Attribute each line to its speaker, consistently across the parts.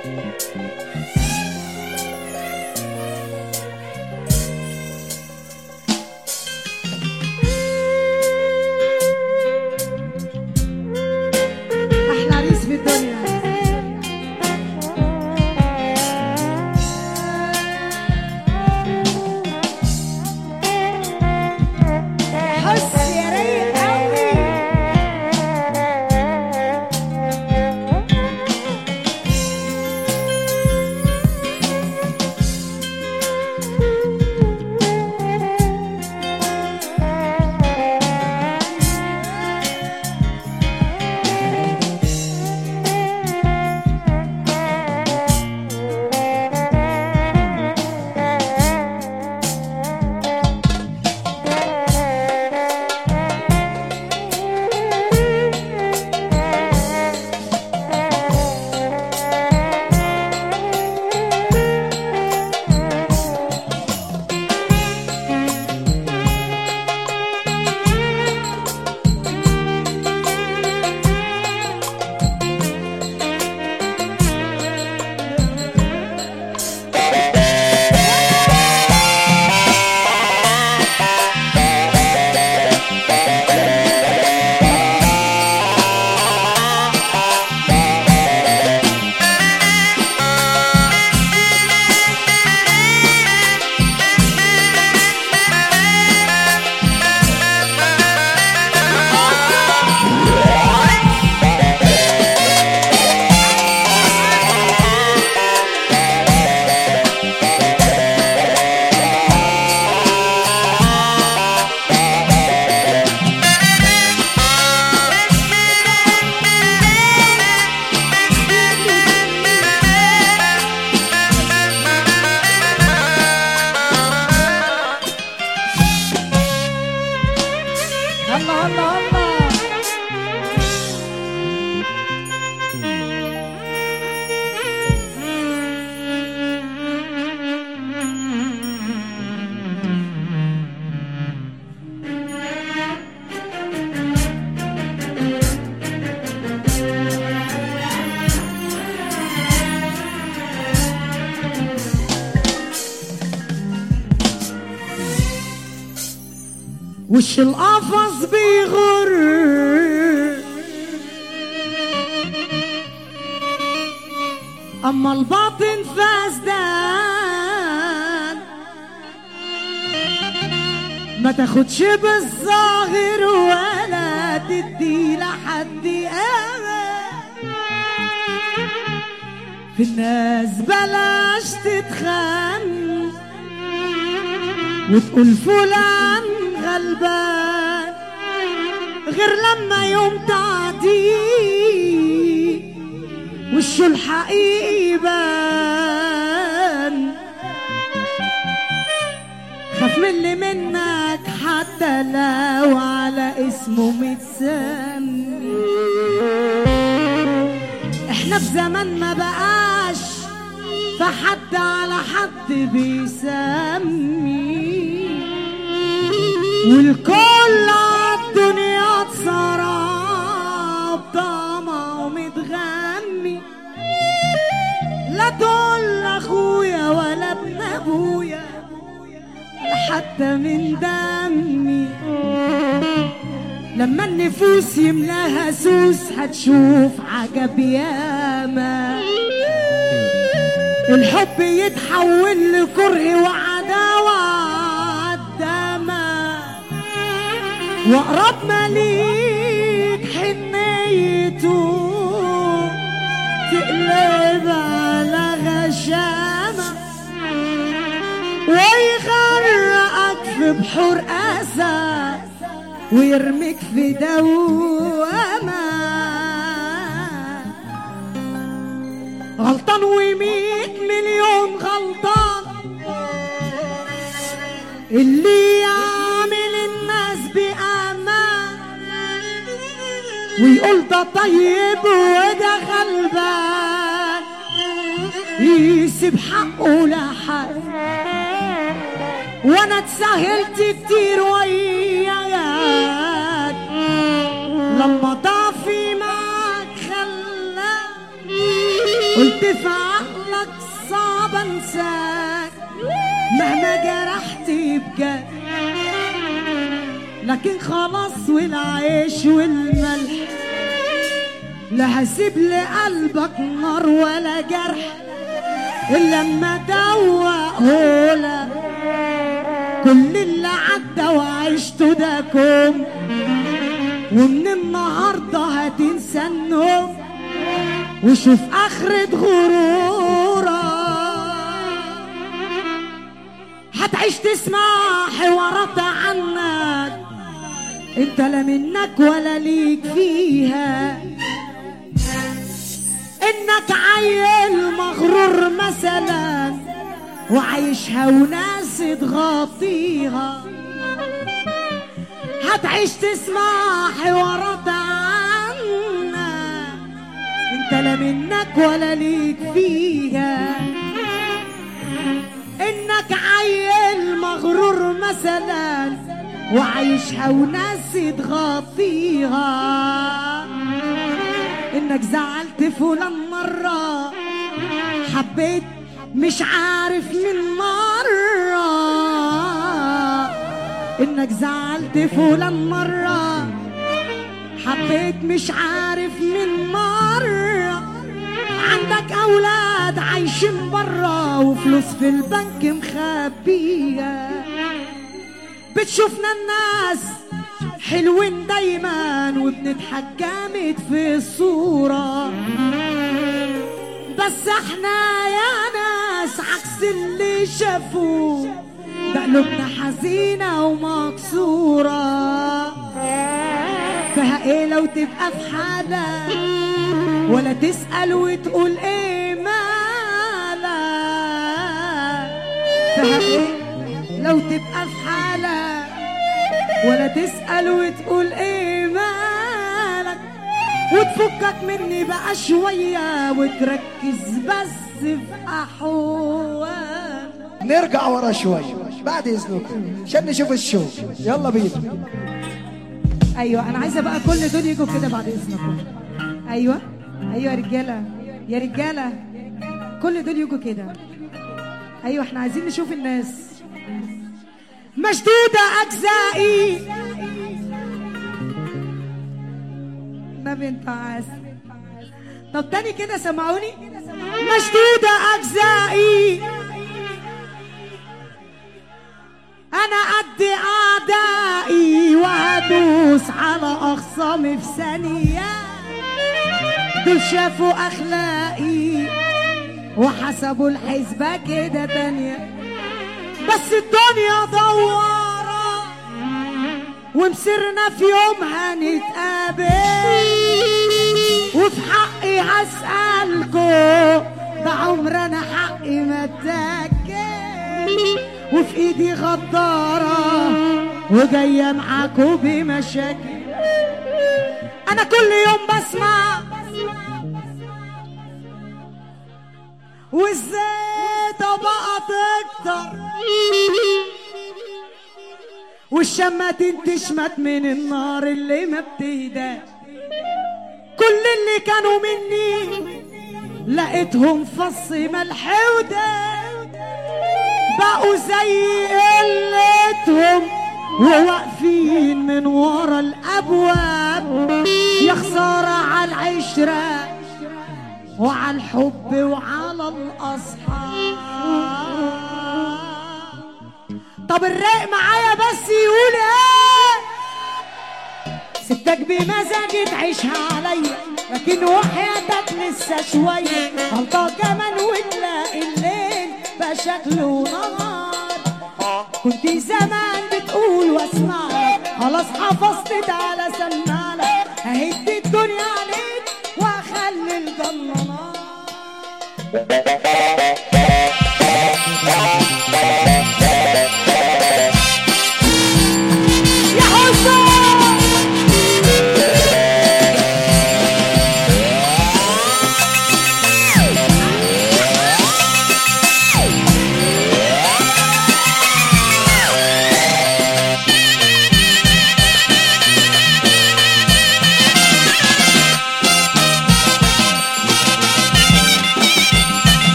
Speaker 1: احلى عريس في الدنيا حس يا رايق قوي الله الله الله وش القفص بيغر اما الباطن فاسدان ما تاخدش بالظاهر ولا تدي لحد امل في الناس بلاش تتخن وتقول فلان غلبان غير لما يوم تعدي وشه الحقيقي يبان خاف من اللي منك حتى لو على اسمه متسمي احنا في زمان ما بقاش فحد على حد بيسمي والكل عالدنيا اتسرب طمع ومتغني لا تقول اخويا ولا ابن ابويا ولا حتى من دمي لما النفوس يملاها سوس هتشوف عجب ياما الحب يتحول لكره وعداوة عالدمى وأقرب ما ليك حنيته تقلب على غشامة ويغرقك في بحور أسى ويرميك في دوامة غلطان ومية مليون غلطان اللي يعمل الناس بأمان ويقول ده طيب وده غلبان يسيب حقه لحد وانا اتسهلت كتير وياك لما ضعفي معك خلاك قلت في انساك مهما جرحتي بجد لكن خلاص والعيش والملح لا هسيب لقلبك نار ولا جرح الا لما دوقهولك كل اللي عدى وعشته ده كوم ومن النهارده هتنسى النوم وشوف اخرة غرورك هتعيش تسمع حوارات عنك انت لا منك ولا ليك فيها انك عيل مغرور مثلا وعايشها وناس تغطيها هتعيش تسمع حوارات عنك انت لا منك ولا ليك فيها انك عيل مغرور مثلا وعايشها وناس تغطيها انك زعلت فلان مرة حبيت مش عارف من مرة انك زعلت فلان مرة حبيت مش عارف من مرة عندك اولاد عايشين برا وفلوس في البنك مخبية بتشوفنا الناس حلوين دايما وبنضحك جامد في الصورة بس احنا يا ناس عكس اللي شافوه ده قلوبنا حزينة ومكسورة فيها ايه لو تبقى في حالة ولا تسأل وتقول ايه مالك فيها ايه لو تبقى في حالة ولا تسأل وتقول ايه مالك وتفكك مني بقى شوية وتركز بس في أحوالك
Speaker 2: نرجع ورا شوي بعد اذنكم عشان نشوف الشو يلا بينا
Speaker 1: ايوه انا عايزه بقى كل دول يجوا كده بعد اذنكم ايوه ايوه يا رجاله يا رجاله كل دول يجوا كده ايوه احنا عايزين نشوف الناس مشدوده اجزائي ما بنت عسل طب تاني كده سمعوني مشدوده اجزائي انا قد اعدائي وهدوس على اخصامي في ثانيه دول شافوا اخلاقي وحسبوا الحسبه كده تانية بس الدنيا دوارة ومسرنا في يوم هنتقابل وفي حقي هسألكوا ده عمر انا حقي ما اتاكل وفي ايدي غدارة وجاية معاكوا بمشاكل انا كل يوم بسمع وازاي طبقة تكتر والشماتين تشمت من النار اللي ما بتهداش كل اللي كانوا مني لقيتهم فص ملح وداد بقوا زي قلتهم وواقفين من ورا الابواب يا خساره على العشره وعلى الحب وعلى الاصحاب طب الرايق معايا بس يقول ايه ستك بمزاجي تعيشها عليا لكن وحياتك لسه شوية غلطة كمان وتلاقي الليل بقى شكله نهار كنت زمان بتقول واسمعك خلاص حفظت تعالى سمعلك ههد الدنيا عليك واخلي الجنة نار يا حسن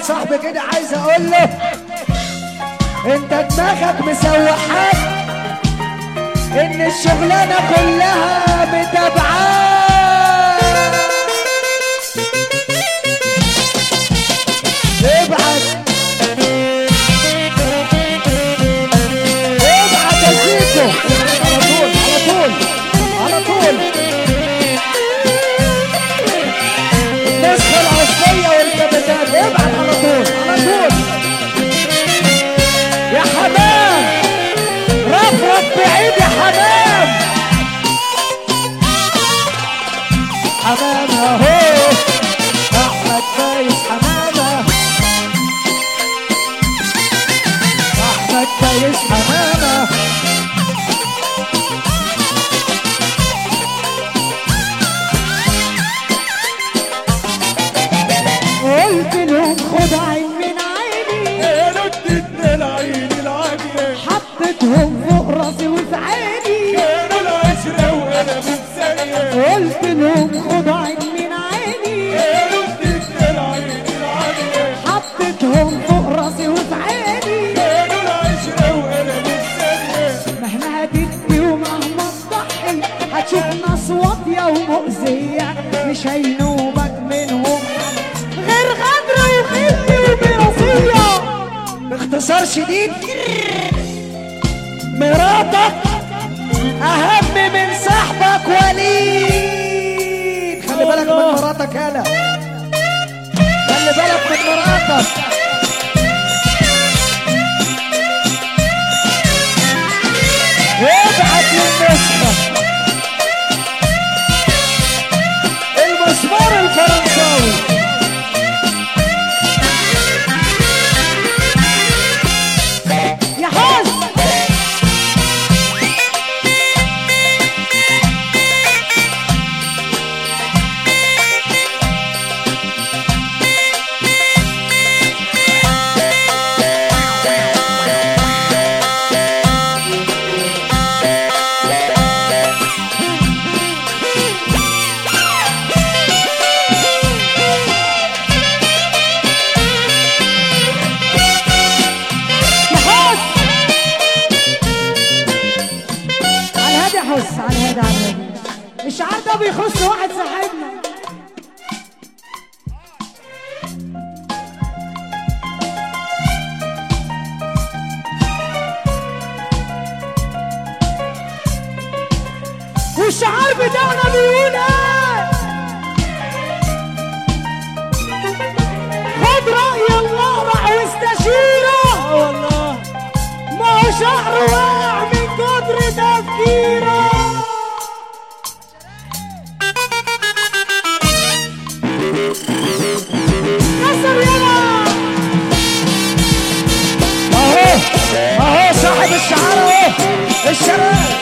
Speaker 2: واحد صاحبي كده عايز اقول له انت دماغك مسوحاك ان الشغلانه كلها متابعاك ابعت ابعت يا زيكو على طول على طول على طول النسخة الأصلية والكبتات ابعت على طول على طول يا حمام رفرف بعيد يا حمام حمام اهو احمد فايز حمامه احمد فايز حمامه
Speaker 1: قلت لهم خد عين من عيني
Speaker 3: ردتنا العين العالية
Speaker 1: حطيتهم فوق راسي وفي عيني
Speaker 3: كانوا العشرة وأنا من ثانية
Speaker 1: قلت لهم خد عين من عيني
Speaker 3: ردتنا العين العالية
Speaker 1: حطيتهم فوق راسي وفي عيني
Speaker 3: كانوا العشرة وأنا من ثانية
Speaker 1: مهما هتدي ومهما تضحي هتشوف ناس واطية ومؤذية مش هينوبك منهم غير غدر وخلي ومراسية
Speaker 2: باختصار شديد مراتك اهم من صاحبك وليد خلي بالك من مراتك هلا خلي بالك من مراتك ابعت للنسخة المسمار الفرنساوي
Speaker 1: يا حسن يا حس على الهادي يا حس على الهادي على الهادي الشعار ده بيخص واحد صاحبنا والشعار بتاعنا بيقول ايه خد رأي الله راح واستشيره
Speaker 3: والله
Speaker 1: ما هو شعره واقع من كتر تفكيره كسر يلا
Speaker 2: اهو اهو صاحب الشعار اهو الشباب